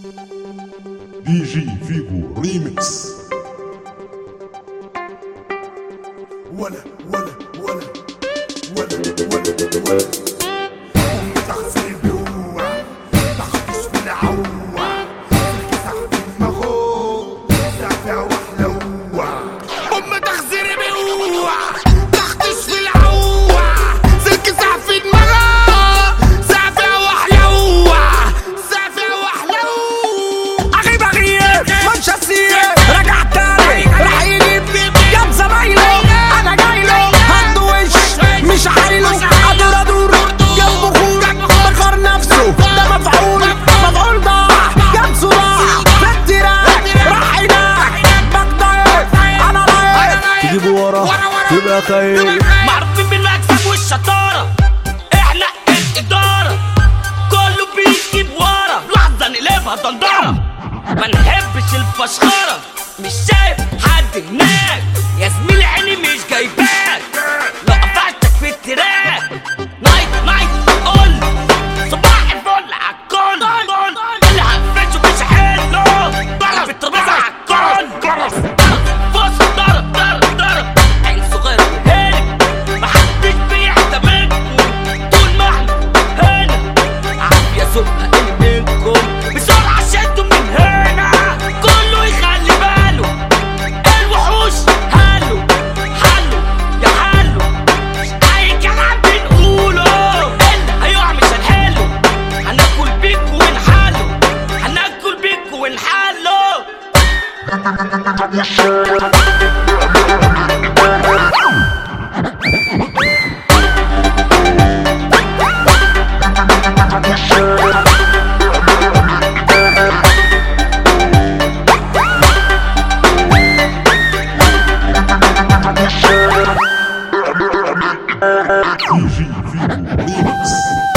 دي جي فيجو ريمكس ولا ولا ولا ولا ولا ولا تغسل بيوع تخدش في العوع تحت دماغه سافع وحلوع أم تغسل بيوع تخدش في العوع سلك سقف في دماغه سافع وحلوع سافع وحلوع اخي بغير مش هسير رجع تاني راح يجيب جاب زمايله انا جايله عنده وش مش عايله ادور ادور جنبه خور بخر نفسه ده مفعول مفعول ضاع جاب صراع في التراك راح هناك بقدر انا رايح تجيبه ورا تبقى خايف معروفين بالمكسب والشطارة احنا الإدارة كله بيجيب ورا لحظة نقلبها دندرة ما نحبش الفشخرة مش شايف حد هناك يا زميلي عيني مش جايباك لو قطعتك في التراك نايت نايت قول صباح الفل عالكل اللي هقفشه مش حلو ضرب الترابيزة عالكل بص ضرب ضرب ضرب عين صغير وهاني محدش بيعتمدكم طول ما احنا هنا عافية سرقة اللي منكم بسرعة شدوا من هنا كله يخلي باله الوحوش هلو حلو يا حلو اي كلام بنقوله اللي هيقع مش هنحله هناكل بيكوا ونحله هناكل بيكوا ونحله دي جي فيجو ريمكس